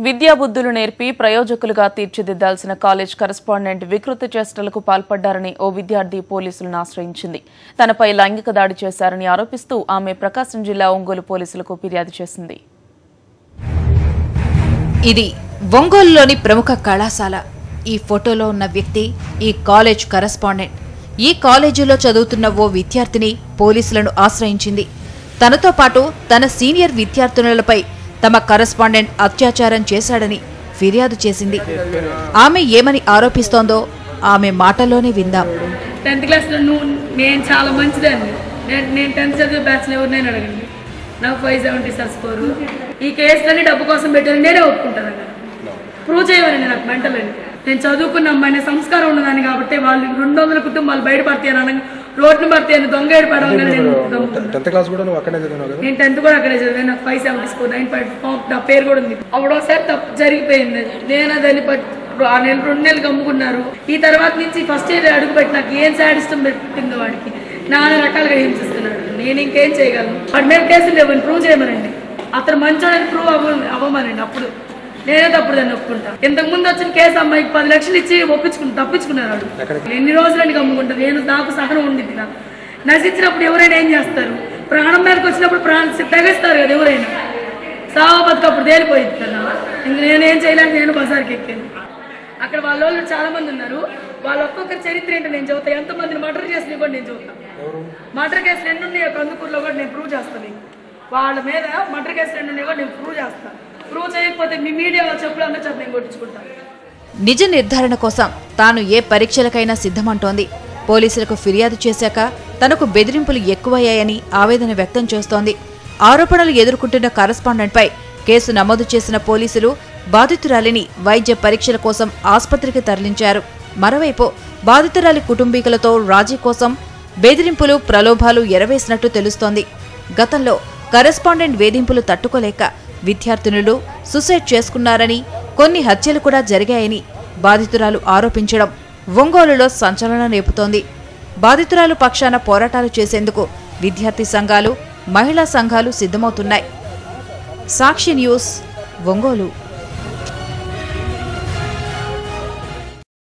విద్యాబుద్ధులు నేర్పి ప్రయోజకులుగా తీర్చిదిద్దాల్సిన college correspondent వికృత చేష్టలకు పాల్పడ్డారని ఓ విద్యార్థి పోలీసులను ఆశ్రయించింది తనపై లైంగిక దాడి చేశారని ఆరోపిస్తూ ఆమె ప్రకాశం జిల్లా ఒంగోలు పోలీసులకు ఫిర్యాదు చేసింది ఇది ఒంగోలులోని ప్రముఖ కళాశాల ఈ ఫోటోలో ఉన్న వ్యక్తి ఈ కాలేజ్ కరెస్పాండెంట్ ఈ కాలేజీలో చదువుతున్న ఓ విద్యార్థిని పోలీసులను ఆశ్రయించింది తనతో పాటు తన సీనియర్ విద్యార్థినులపై తమ కరెస్పాండెంట్ అత్యాచారం చేశాడని ఫిర్యాదు చేసింది ఆమె ఏమని ఆరోపిస్తోందో ఆమె మాటలోనే విందాం టెన్త్ క్లాస్లో నువ్వు నేను చాలా మంచిదాన్ని నేను నేను టెన్త్ చదివే బ్యాచ్లో ఎవరినైనా అడగండి నాకు ఫైవ్ సెవెంటీ సార్ స్కోరు ఈ కేసులన్నీ డబ్బు కోసం పెట్టాను నేనే ఒప్పుకుంటాను అక్కడ ప్రూవ్ చేయమని నాకు మెంటల్ అని నేను చదువుకున్న అమ్మాయిని సంస్కారం ఉన్నదాన్ని కాబట్టి వాళ్ళు రెండు వందల కుటుంబాలు బయటపడతాయి అని అనగా రోడ్డును పడతాయి అని దొంగ ఏడిపడగానే నేను దొంగ టెన్త్ క్లాస్ కూడా నువ్వు అక్కడే చదివినావు కదా నేను టెన్త్ కూడా అక్కడే చదివాను నాకు five seventy score nine point నా పేరు కూడా ఉంది అప్పుడు ఒకసారి తప్పు జరిగిపోయింది నేను దాన్ని పట్టు ఆ నెల రెండు నెలలు గమ్ముకున్నారు ఈ తర్వాత నుంచి ఫస్ట్ ఇయర్ అడుగు పెట్టి నాకు ఏం సాడిష్టం పెట్టిందో వాడికి నానా రకాలుగా హింసిస్తున్నాడు నేను ఇంకేం చేయగలను వాడి మీద కేసులు లేవని ప్రూవ్ చేయమనండి అతను మంచోడని ప్రూవ్ అవ్వ అవ్వమనండి అప్పుడు నేనే తప్పుడు దాన్ని ఒప్పుకుంటా ఇంతకు ముందు వచ్చిన కేసు అమ్మాయికి పది లక్షలు ఇచ్చి ఒప్పించుకుని తప్పించుకున్నారు వాడు ఎన్ని రోజులని గమ్ముకుంటారు నేను నాకు సహనం ఉండిద్ది నాకు నశించినప్పుడు ఎవరైనా ఏం చేస్తారు ప్రాణం మీదకి వచ్చినప్పుడు ప్రాణం తెగస్తారు కదా ఎవరైనా సావ బతుకప్పుడు తేలిపోయింది కదా ఇంక నేనేం చేయలేక నేను బజార్కి ఎక్కాను అక్కడ వాళ్ళ వాళ్ళు చాలా మంది ఉన్నారు వాళ్ళ ఒక్కొక్కరి చరిత్ర ఏంటో నేను చదువుతా ఎంతమందిని మర్డర్ చేసినా కూడా నేను చదువుతా మర్డర్ కేసులు ఎన్ని ఉన్నాయో కందుకూరులో కూడా నేను ప్రూవ్ చేస్తాను మీకు వాళ్ళ మీద మర్డర్ కేసులు ఎన్ని ఉన్నాయో కూడా నేను ప్రూవ్ చేస్తాను ప్రూవ్ చేయకపోతే మీ మీడియా వాళ్ళు చెప్పులు అన్న చేత నేను కొట్టించుకుంటాను నిజ నిర్ధారణ కోసం తాను ఏ పరీక్షలకైనా సిద్ధమంటోంది పోలీసులకు ఫిర్యాదు చేశాక తనకు బెదిరింపులు ఎక్కువయ్యాయని ఆవేదన వ్యక్తం చేస్తోంది ఆరోపణలు ఎదుర్కొంటున్న కరస్పాండెంట్పై కేసు నమోదు చేసిన పోలీసులు బాధితురాలిని వైద్య పరీక్షల కోసం ఆసుపత్రికి తరలించారు మరోవైపు బాధితురాలి కుటుంబీకులతో రాజీ కోసం బెదిరింపులు ప్రలోభాలు ఎరవేసినట్టు తెలుస్తోంది గతంలో కరెస్పాండెంట్ వేధింపులు తట్టుకోలేక విద్యార్థినులు సుసైడ్ చేసుకున్నారని కొన్ని హత్యలు కూడా జరిగాయని బాధితురాలు ఆరోపించడం ఒంగోలులో సంచలనం రేపుతోంది బాధితురాలు పక్షాన పోరాటాలు చేసేందుకు విద్యార్థి సంఘాలు మహిళా సంఘాలు సిద్ధమవుతున్నాయి సాక్షి న్యూస్ ఒంగోలు